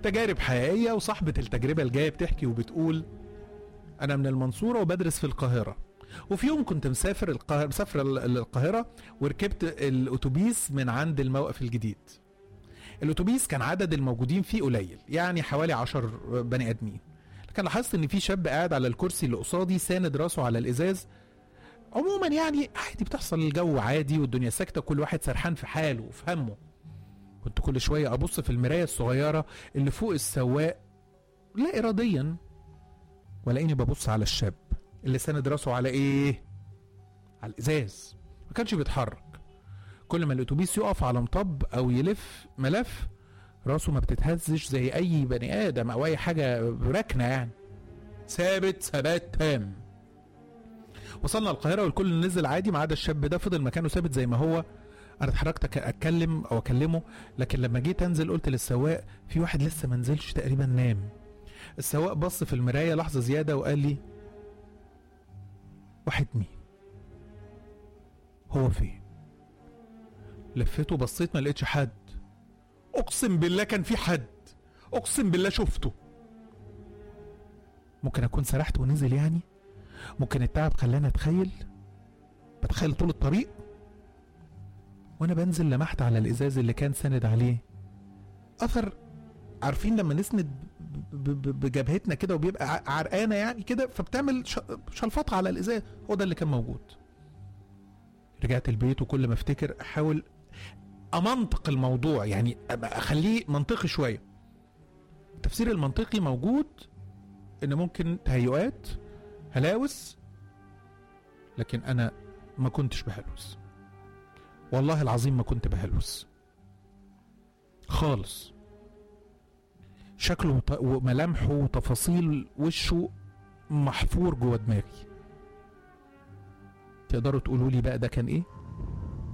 تجارب حقيقيه وصاحبه التجربه الجايه بتحكي وبتقول انا من المنصوره وبدرس في القاهره وفي يوم كنت مسافر القاهره مسافر ال- القاهره وركبت الاتوبيس من عند الموقف الجديد الاتوبيس كان عدد الموجودين فيه قليل يعني حوالي عشر بني ادمين لكن لاحظت ان في شاب قاعد على الكرسي اللي قصادي ساند راسه على الازاز عموما يعني عادي بتحصل الجو عادي والدنيا ساكته كل واحد سرحان في حاله وفي همه كنت كل شويه ابص في المرايه الصغيره اللي فوق السواق لا اراديا ولاقيني ببص على الشاب اللي ساند راسه على ايه على الازاز ما كانش بيتحرك كل ما الاتوبيس يقف على مطب او يلف ملف راسه ما بتتهزش زي اي بني ادم او اي حاجه راكنه يعني ثابت ثبات تام وصلنا القاهره والكل نزل عادي ما عدا الشاب ده فضل مكانه ثابت زي ما هو انا اتحركت أك- اتكلم او اكلمه لكن لما جيت انزل قلت للسواق في واحد لسه ما نزلش تقريبا نام السواق بص في المرايه لحظه زياده وقال لي واحد مين هو فين لفيته بصيت ما لقيتش حد اقسم بالله كان في حد اقسم بالله شفته ممكن اكون سرحت ونزل يعني ممكن التعب خلاني اتخيل بتخيل طول الطريق وانا بنزل لمحت على الازاز اللي كان ساند عليه اثر عارفين لما نسند ب- ب- بجبهتنا كده وبيبقى ع- عرقانه يعني كده فبتعمل ش- شلفطه على الازاز هو ده اللي كان موجود رجعت البيت وكل ما افتكر احاول امنطق الموضوع يعني أبقى اخليه منطقي شويه التفسير المنطقي موجود ان ممكن تهيؤات هلاوس لكن انا ما كنتش بهلوس والله العظيم ما كنت بهلوس خالص شكله وط- وملامحه وتفاصيل وشه محفور جوه دماغي تقدروا تقولوا لي بقى ده كان ايه